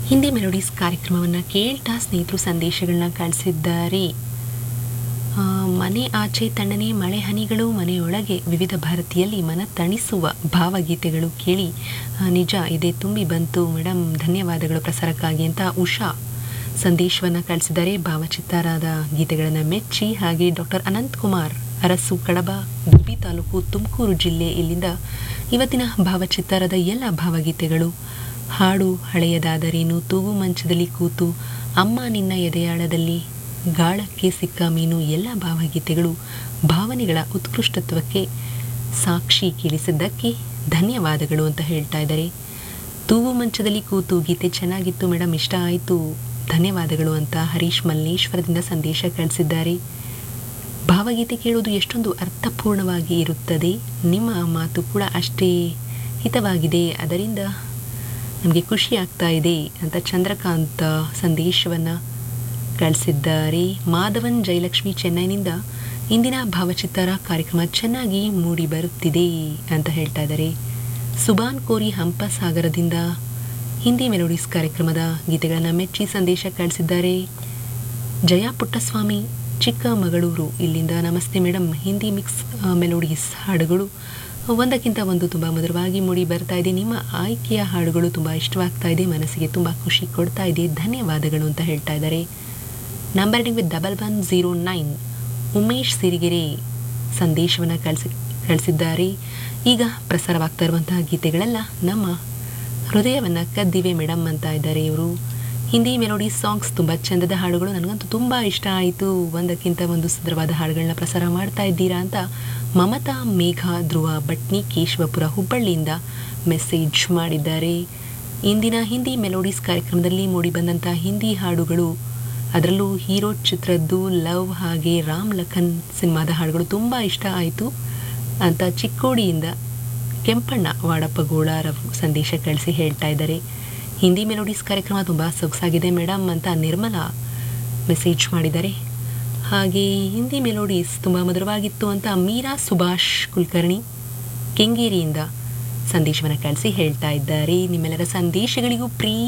Hindi melodies ಕಾರ್ಯಕ್ರಮವನ್ನು ಕೇಳ್ತಾ ಸ್ನೇಹಿತರು ಸಂದೇಶಗಳನ್ನ ಕಳಿಸಿದ್ದಾರೆ ಆ, ಮನೆ ಆಚೆ ತಣ್ಣನೆ ಮಳೆ ಹನಿಗಳು ಮನೆಯೊಳಗೆ ವಿವಿಧ ಭಾರತೀಯಲ್ಲಿ ಮನ ತಣಿಸುವ ಭಾವಗೀತೆಗಳು ಕೇಳಿ ಆ, ನಿಜ ಇದೆ ತುಂಬಿ ಬಂತು ಮೇಡಮ್ ಧನ್ಯವಾದಗಳು ಪ್ರಸಾರಕ್ಕಾಗಿ ಅಂತ ಉಷಾ ಸಂದೇಶವನ್ನು ಕಳಿಸಿದ್ದಾರೆ ಭಾವಚಿತ್ತಾರಾದ ಗೀತೆಗಳನ್ನು ಮೆಚ್ಚಿ ಹಾಗೆ ಡಾಕ್ಟರ್ ಅನಂತ್ ಕುಮಾರ್ ಅರಸು ಕಡಬ ಗುಬ್ಬಿ ತಾಲೂಕು ತುಮಕೂರು ಜಿಲ್ಲೆ ಇಲ್ಲಿಂದ ಇವತ್ತಿನ ಭಾವಚಿತ್ತಾರದ ಎಲ್ಲ ಭಾವಗೀತೆಗಳು ಹಾಡು ಹಳೆಯದಾದರೇನು ತೂಗು ಮಂಚದಲ್ಲಿ ಕೂತು ಅಮ್ಮ ನಿನ್ನ ಎದೆಯಾಳದಲ್ಲಿ ಗಾಳಕ್ಕೆ ಸಿಕ್ಕ ಮೀನು ಎಲ್ಲ ಭಾವಗೀತೆಗಳು ಭಾವನೆಗಳ ಉತ್ಕೃಷ್ಟತ್ವಕ್ಕೆ ಸಾಕ್ಷಿ ಕೇಳಿಸಿದ್ದಕ್ಕೆ ಧನ್ಯವಾದಗಳು ಅಂತ ಹೇಳ್ತಾ ಇದ್ದಾರೆ ತೂವು ಮಂಚದಲ್ಲಿ ಕೂತು ಗೀತೆ ಚೆನ್ನಾಗಿತ್ತು ಮೇಡಮ್ ಇಷ್ಟ ಆಯಿತು ಧನ್ಯವಾದಗಳು ಅಂತ ಹರೀಶ್ ಮಲ್ಲೇಶ್ವರದಿಂದ ಸಂದೇಶ ಕಳಿಸಿದ್ದಾರೆ ಭಾವಗೀತೆ ಕೇಳೋದು ಎಷ್ಟೊಂದು ಅರ್ಥಪೂರ್ಣವಾಗಿ ಇರುತ್ತದೆ ನಿಮ್ಮ ಮಾತು ಕೂಡ ಅಷ್ಟೇ ಹಿತವಾಗಿದೆ ಅದರಿಂದ ನಮಗೆ ಖುಷಿ ಆಗ್ತಾ ಇದೆ ಅಂತ ಚಂದ್ರಕಾಂತ್ ಸಂದೇಶವನ್ನು ಕಳಿಸಿದ್ದಾರೆ ಮಾಧವನ್ ಜಯಲಕ್ಷ್ಮಿ ಚೆನ್ನೈನಿಂದ ಇಂದಿನ ಭಾವಚಿತ್ತಾರ ಕಾರ್ಯಕ್ರಮ ಚೆನ್ನಾಗಿ ಮೂಡಿ ಬರುತ್ತಿದೆ ಅಂತ ಹೇಳ್ತಾ ಇದ್ದಾರೆ ಸುಬಾನ್ ಕೋರಿ ಹಂಪಸಾಗರದಿಂದ ಹಿಂದಿ ಮೆಲೋಡೀಸ್ ಕಾರ್ಯಕ್ರಮದ ಗೀತೆಗಳನ್ನು ಮೆಚ್ಚಿ ಸಂದೇಶ ಕಳಿಸಿದ್ದಾರೆ ಜಯ ಪುಟ್ಟಸ್ವಾಮಿ ಚಿಕ್ಕಮಗಳೂರು ಇಲ್ಲಿಂದ ನಮಸ್ತೆ ಮೇಡಮ್ ಹಿಂದಿ ಮಿಕ್ಸ್ ಆ, ಮೆಲೋಡೀಸ್ ಹಾಡುಗಳು ಒಂದಕ್ಕಿಂತ ಒಂದು ತುಂಬ ಮಧುರವಾಗಿ ಮೂಡಿ ಬರ್ತಾ ಇದೆ ನಿಮ್ಮ ಆಯ್ಕೆಯ ಹಾಡುಗಳು ತುಂಬ ಇಷ್ಟವಾಗ್ತಾ ಇದೆ ಮನಸ್ಸಿಗೆ ತುಂಬ ಖುಷಿ ಕೊಡ್ತಾ ಇದೆ ಧನ್ಯವಾದಗಳು ಅಂತ ಹೇಳ್ತಾ ಇದ್ದಾರೆ number with double one zero nine Umesh Sirigere ಸಂದೇಶವನ್ನು ಕಳಿಸಿ ಕಳಿಸಿದ್ದಾರೆ ಈಗ ಪ್ರಸಾರವಾಗ್ತಾ ಇರುವಂತಹ ಗೀತೆಗಳೆಲ್ಲ ನಮ್ಮ ಹೃದಯವನ್ನು ಕದ್ದಿವೆ ಮೇಡಮ್ ಅಂತ ಇದ್ದಾರೆ ಇವರು ಹಿಂದಿ ಮೆಲೋಡಿ ಸಾಂಗ್ಸ್ ತುಂಬ ಚಂದದ ಹಾಡುಗಳು ನನಗಂತೂ ತುಂಬ ಇಷ್ಟ ಆಯಿತು ಒಂದಕ್ಕಿಂತ ಒಂದು ಸುಂದರವಾದ ಹಾಡುಗಳನ್ನ ಪ್ರಸಾರ ಮಾಡ್ತಾ ಇದ್ದೀರಾ ಅಂತ ಮಮತಾ ಮೇಘ ಧ್ರುವ ಭಟ್ನಿ ಕೇಶವಪುರ ಹುಬ್ಬಳ್ಳಿಯಿಂದ ಮೆಸೇಜ್ ಮಾಡಿದ್ದಾರೆ ಇಂದಿನ ಹಿಂದಿ ಮೆಲೋಡೀಸ್ ಕಾರ್ಯಕ್ರಮದಲ್ಲಿ ಮೂಡಿಬಂದಂಥ ಹಿಂದಿ ಹಾಡುಗಳು ಅದರಲ್ಲೂ ಹೀರೋ ಚಿತ್ರದ್ದು ಲವ್ ಹಾಗೆ ರಾಮ್ ಲಖನ್ ಸಿನಿಮಾದ ಹಾಡುಗಳು ತುಂಬ ಇಷ್ಟ ಆಯಿತು ಅಂತ ಚಿಕ್ಕೋಡಿಯಿಂದ ಕೆಂಪಣ್ಣ ವಾಡಪ್ಪಗೋಳರವರು ಸಂದೇಶ ಕಳಿಸಿ ಹೇಳ್ತಾ ಇದ್ದಾರೆ ಹಿಂದಿ ಮೆಲೋಡೀಸ್ ಕಾರ್ಯಕ್ರಮ ತುಂಬ ಸೊಗಸಾಗಿದೆ ಮೇಡಮ್ ಅಂತ ನಿರ್ಮಲಾ ಮೆಸೇಜ್ ಮಾಡಿದ್ದಾರೆ ಹಾಗೆ ಹಿಂದಿ ಮೆಲೋಡೀಸ್ ತುಂಬ ಮಧುರವಾಗಿತ್ತು ಅಂತ ಮೀರಾ ಸುಭಾಷ್ ಕುಲಕರ್ಣಿ ಕೆಂಗೇರಿಯಿಂದ ಸಂದೇಶವನ್ನು ಕಳಿಸಿ ಹೇಳ್ತಾ ಇದ್ದಾರೆ ನಿಮ್ಮೆಲ್ಲರ ಸಂದೇಶಗಳಿಗೂ ಪ್ರೀ